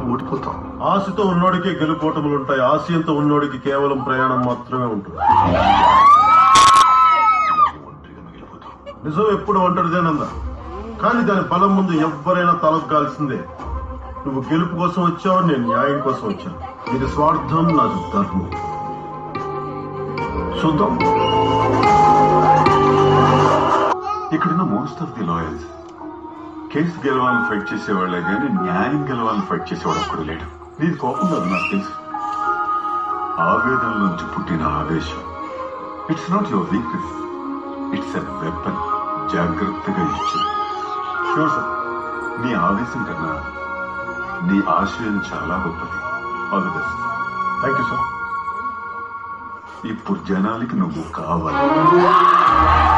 ఓడిపోతాం ఆశతో ఉన్నోడికి గెలుపోటములు ఉంటాయి ఆశయంతో ఉన్నోడికి కేవలం ప్రయాణం మాత్రమే ఉంటుంది ఒంటరిగా మిగిలిపోతాం నిజం ఎప్పుడు ఒంటరిదేనందా కానీ దాని బలం ముందు ఎవ్వరైనా తలొగ్గాల్సిందే నువ్వు గెలుపు కోసం వచ్చావు నేను న్యాయం కోసం వచ్చాను ఇది స్వార్థం నాది ధర్మం చూద్దాం ఇక్కడున్న most of the lawyers case గెలవాలని ఫైట్ చేసేవాళ్లే గానీ న్యాయం గెలవాలని ఫైట్ చేసేవాడు ఒక్కడు లేడు నీది కోపం కాదు నాకు తెలుసు ఆవేదన నుంచి పుట్టిన ఆవేశం it's not your weakness it's a weapon జాగ్రత్తగా ఇచ్చు షూర్ సార్ నీ ఆవేశం కన్నా నీ ఆశయం చాలా గొప్పది all the best thank you sir ఇప్పుడు జనాలకి నువ్వు కావాలి